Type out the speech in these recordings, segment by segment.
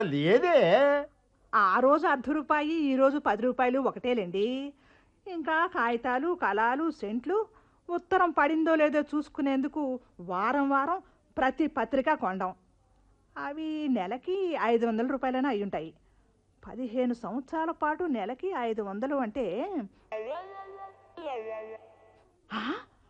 లేదే ఆ రోజు అర్ధ రూపాయి ఈ రోజు పది రూపాయలు ఒకటేలేండి ఇంకా కాగితాలు కలాలు సెంట్లు ఉత్తరం పడిందో లేదో చూసుకునేందుకు వారం వారం ప్రతి పత్రిక కొండం అవి నెలకి ఐదు వందల రూపాయలైనా అయి ఉంటాయి పదిహేను సంవత్సరాల పాటు నెలకి ఐదు వందలు అంటే ఆ?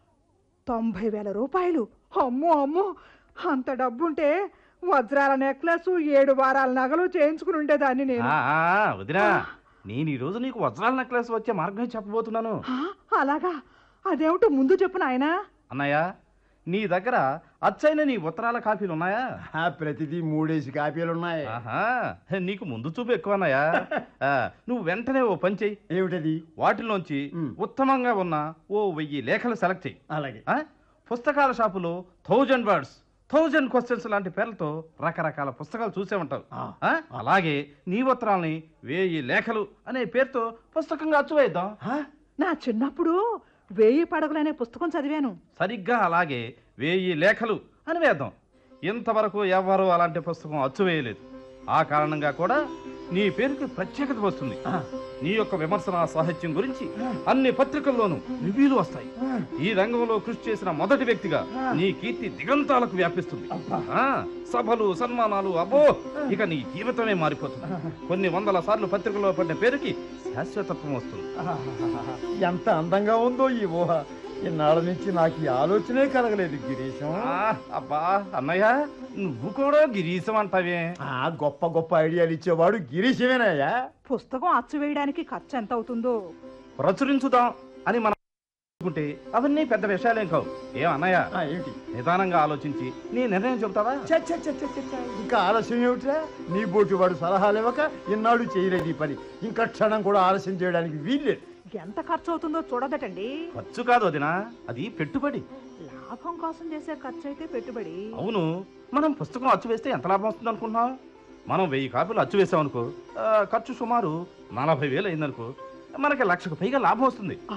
తొంభై వేల రూపాయలు అమ్మో అమ్మో అంత డబ్బుంటే వజ్రాల నెక్లెస్ ఏడు వారాల నగలు చేయించుకుని ఉండేదాన్ని నేను ఆ, ఆ, వదినా నేను ఈ రోజు నీకు వజ్రాల నెక్లెస్ వచ్చే మార్గమే చెప్పబోతున్నాను ఆ, అలాగా అదేమిటో ముందు చెప్పు నాయనా అన్నయ్య నీ దగ్గర అచ్చైన నీ ఉత్తరాల కాపీలు ఉన్నాయా ఆ, ప్రతిదీ మూడేసి కాపీలు ఉన్నాయి ఆహా నీకు ముందు చూపు ఎక్కువ అన్నయ్య ఆ, నువ్వు వెంటనే ఓ పని చెయ్యి ఏమిటది వాటిలోంచి ఉమ్. ఉత్తమంగా ఉన్న ఓ వెయ్యి లేఖలు సెలెక్ట్ చెయ్యి అలాగే ఆ? పుస్తకాల షాపులో థౌజండ్ వర్డ్స్ థౌజండ్ క్వశ్చన్స్ లాంటి పేర్లతో రకరకాల పుస్తకాలు చూసే ఉంటావు ఆ. ఆ? అలాగే నీ ఉత్తరాల్ని వేయి లేఖలు అనే పేరుతో పుస్తకంగా అచ్చువేద్దాం ఆ? నా చిన్నప్పుడు వేయి పడగలనే పుస్తకం చదివాను సరిగ్గా అలాగే వేయి లేఖలు అని వేద్దాం ఇంతవరకు ఎవ్వరూ అలాంటి పుస్తకం అచ్చువేయలేదు ఆ కారణంగా కూడా నీ పేరుకి ప్రత్యేకత వస్తుంది ఆ. నీ యొక్క విమర్శన సాహిత్యం గురించి అన్ని పత్రికల్లోనూ రివ్యూలు వస్తాయి ఆ. ఈ రంగంలో కృషి చేసిన మొదటి వ్యక్తిగా నీ కీర్తి దిగంతాలకు వ్యాపిస్తుంది అబ్బా. ఆ, సభలు సన్మానాలు అబ్బో ఇక నీ జీవితమే మారిపోతుంది కొన్ని వందల సార్లు పత్రికలో పడిన పేరుకి శాశ్వతత్వం వస్తుంది ఆహాహాహా. ఎంత అందంగా ఉందో ఈ ఊహ ఇన్నాళ్ళ నుంచి నాకు ఈ ఆలోచనే కలగలేదు గిరీశం ఆ, అబ్బా అన్నయ్య నువ్వు కూడా గిరీశం అంటావే ఆ గొప్ప గొప్ప ఐడియాలు ఇచ్చేవాడు గిరీశమేనయ్యా పుస్తకం అచ్చు వేయడానికి ఖర్చు ఎంత అవుతుందో ప్రచురించుదాం అని మనం అనుకుంటే అవన్నీ పెద్ద విషయాలేం కావు ఏం అన్నయ్య ఆ, ఏమిటి నిదానంగా ఆలోచించి నీ నిర్ణయం చెబుతావా చ్చ, చ్చ, చ్చ, చ్చ, చ్చ. ఇంకా ఆలస్యం ఏమిట్రా నీ బోటి వాడు సలహాలు ఇవ్వక ఇన్నాళ్ళు చేయలేదు ఈ పని ఇంకా క్షణం కూడా ఆలస్యం చేయడానికి వీల్లేదు ఎంత ఖర్చు అవుతుందో చూడదటండి ఖర్చు కాదు వదినా అది పెట్టుబడి లాభం కోసం చేసే ఖర్చు అయితే పెట్టుబడి అవును మనం పుస్తకం అచ్చు వేస్తే ఎంత లాభం వస్తుంది అనుకుంటున్నావు మనం వెయ్యి కాపీలు అచ్చు వేసాం అనుకో ఆ, ఖర్చు సుమారు నలభై వేలు అయిందనుకో మనకి లక్షకు పైగా లాభం వస్తుంది ఆ,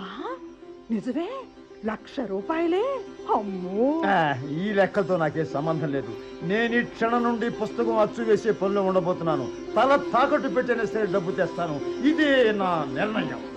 నిజమే లక్ష రూపాయలే అమ్మో ఆ, ఈ లెక్కలతో నాకే సంబంధం లేదు నేను ఈ క్షణం నుండి పుస్తకం అచ్చు వేసే పనిలో ఉండబోతున్నాను తల తాకట్టు పెట్టిన సరే డబ్బు తెస్తాను ఇదే నా నిర్ణయం